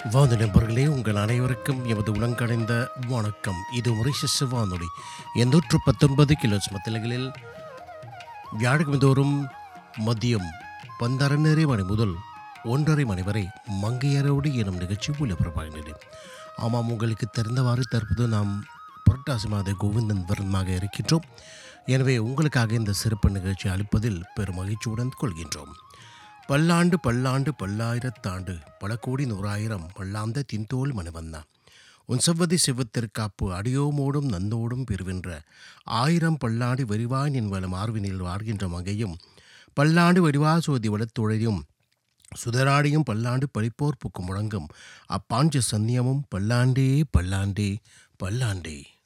வாந்து நண்பர்களே உங்கள் அனைவருக்கும் எமது உலங்கடைந்த வணக்கம் இது முறைசஸ் வானொலி எண்ணூற்று பத்தொன்பது கிலோ மத்திலைகளில் வியாழக்கிழமைதோறும் மதியம் பந்தரண்டரை மணி முதல் ஒன்றரை மணி வரை மங்கையரோடு எனும் நிகழ்ச்சி ஒளிபரப்பாகின்றது ஆமாம் உங்களுக்கு தெரிந்தவாறு தற்போது நாம் புரட்டாசி மாத கோவிந்தன் விரதமாக இருக்கின்றோம் எனவே உங்களுக்காக இந்த சிறப்பு நிகழ்ச்சி அளிப்பதில் பெரும் மகிழ்ச்சியுடன் கொள்கின்றோம் பல்லாண்டு பல்லாண்டு பல்லாயிரத்தாண்டு பல கோடி நூறாயிரம் பல்லாந்த தின்தோல் மனவண்ணா உன் செவ்வதி செவ்வத்திற்காப்பு அடியோமோடும் நந்தோடும் பெறுகின்ற ஆயிரம் பல்லாண்டு வெறிவாய் நின் வளம் ஆர்வினில் வாழ்கின்ற மங்கையும் பல்லாண்டு வெடிவா சோதி வளத்துழையும் சுதராடியும் பல்லாண்டு பழிப்போர் புக்கு முழங்கும் அப்பாஞ்ச சன்னியமும் பல்லாண்டே பல்லாண்டே பல்லாண்டே